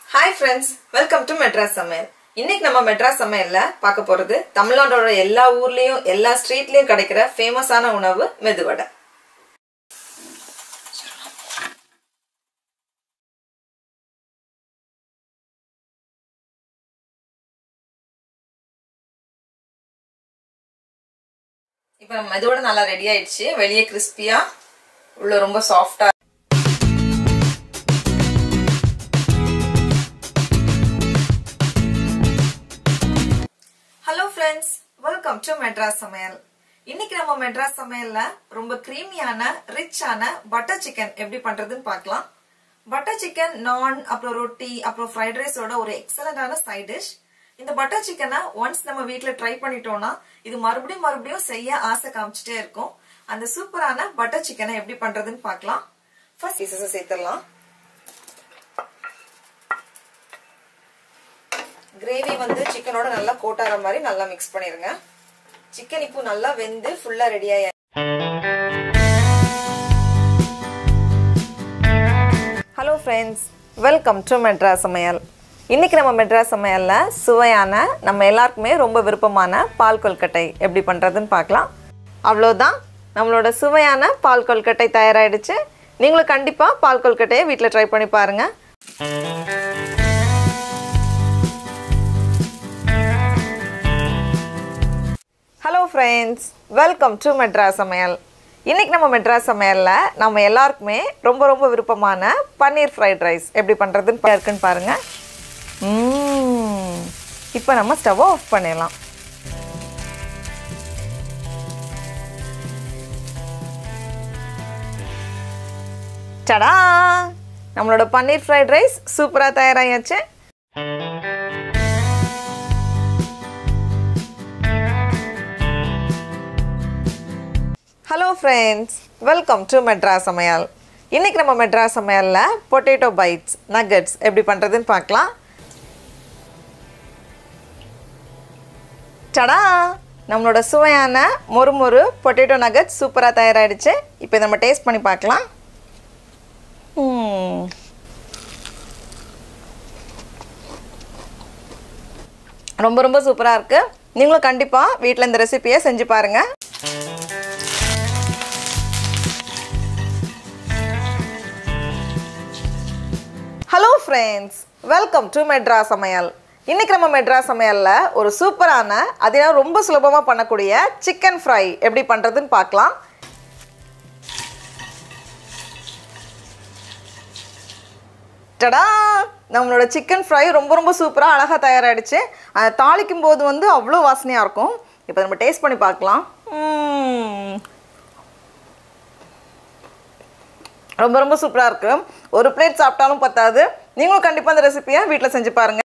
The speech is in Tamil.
Hi friends welcome to Madras சமையல் இன்னைக்கு நம்ம மெட்ராஸ் சமையல்ல பார்க்க போறது தமிழ்நாட்டோட எல்லா ஊர்லயும் எல்லா ஸ்ட்ரீட்லயும் கிடைக்கிற ஃபேமஸான உணவு மெதுவடை இப்போ நம்ம மெதுவடை நல்லா ரெடி ஆயிடுச்சு வெளியே கிறிஸ்பியா உள்ள ரொம்ப சாஃப்டா hello friends welcome to Madras சமையல் இன்னைக்கு நம்ம மெட்ராஸ் சமையல்ல ரொம்ப கிரீமியான ரிச்சான பட்டர் சிக்கன் எப்படி பண்றதுன்னு பார்க்கலாம் பட்டர் சிக்கன் நான் அப்புறம் ரொட்டி அப்புறம் ஃப்ரைட் ரைஸோட ஒரு எக்ஸலண்டான சைட் டிஷ் இந்த பட்டர் சிக்கனை ஒன்ஸ் நம்ம வீட்ல ட்ரை பண்ணிட்டோம்னா இது மறுபடியும் மறுபடியும் செய்ய ஆசை காமிச்சிட்டே இருக்கும் அந்த சூப்பரான பட்டர் சிக்கனை எப்படி பண்றதுன்னு பார்க்கலாம் ஃபர்ஸ்ட் பீசஸ் சேர்த்துடலாம் கிரேவி வந்து சிக்கனோட நல்லா கோட்டார மாதிரி நல்லா மிக்ஸ் பண்ணிருங்க சிக்கன் இப்போ நல்லா வெந்து ஃபுல்லா ரெடி ஆயி hello friends welcome to Madras சமையல் இன்னைக்கு நம்ம மெட்ராஸ் சமையல்ல சுவையான நம்ம எல்லாருக்குமே ரொம்ப விருப்பமான பால் கொல்கட்டை எப்படி பண்றதுன்னு பார்க்கலாம் அவ்வளோதான் நம்மளோட சுவையான பால் கொல்கட்டை தயாராகிடுச்சு நீங்களும் கண்டிப்பாக பால் கொல்கட்டையை வீட்டில் ட்ரை பண்ணி பாருங்கள் hello friends welcome to Madras சமையல் இன்றைக்கி நம்ம மெட்ராஸ் சமையலில் நம்ம எல்லாருக்குமே ரொம்ப ரொம்ப விருப்பமான பன்னீர் ஃப்ரைட் ரைஸ் எப்படி பண்ணுறதுன்னு இருக்குன்னு பாருங்கள் இப்போ நம்ம ஸ்டவ்வை ஆஃப் பண்ணிடலாம் டடா நம்மளோட பன்னீர் ஃப்ரைட் ரைஸ் சூப்பராக தயாராகியாச்சு hello friends welcome to Madras சமையல் இன்றைக்கி நம்ம மெட்ராஸ் சமையலில் பொட்டேட்டோ பைட்ஸ் நக்கட்ஸ் எப்படி பண்ணுறதுன்னு பார்க்கலாம் டடா நம்மளோட சுவையான மொறு மொறு பொட்டேட்டோ நக்கட்ஸ் சூப்பராக தயாராகிடுச்சு இப்போ நம்ம டேஸ்ட் பண்ணி பார்க்கலாம் ம். ரொம்ப ரொம்ப சூப்பராக இருக்குது நீங்களும் கண்டிப்பாக வீட்டில் இந்த ரெசிபியை செஞ்சு பாருங்கள் hello friends welcome to Madras சமையல் இன்னைக்கு நம்ம மெட்ராஸ் சமையலில் ஒரு சூப்பரான அதே ரொம்ப சுலபமாக பண்ணக்கூடிய சிக்கன் ஃப்ரை எப்படி பண்ணுறதுன்னு பார்க்கலாம் டடா நம்மளோட சிக்கன் ஃப்ரை ரொம்ப ரொம்ப சூப்பராக அழகாக தயாராகிடுச்சு அதை தாளிக்கும் போது வந்து அவ்வளோ வாசனையாக இருக்கும் இப்போ நம்ம டேஸ்ட் பண்ணி பார்க்கலாம் ம்ம். ரொம்ப ரொம்ப சூப்பராக இருக்குது ஒரு பிளேட் சாப்பிட்டாலும் பத்தாது நீங்களும் கண்டிப்பாக இந்த ரெசிபியை வீட்டில் செஞ்சு பாருங்கள்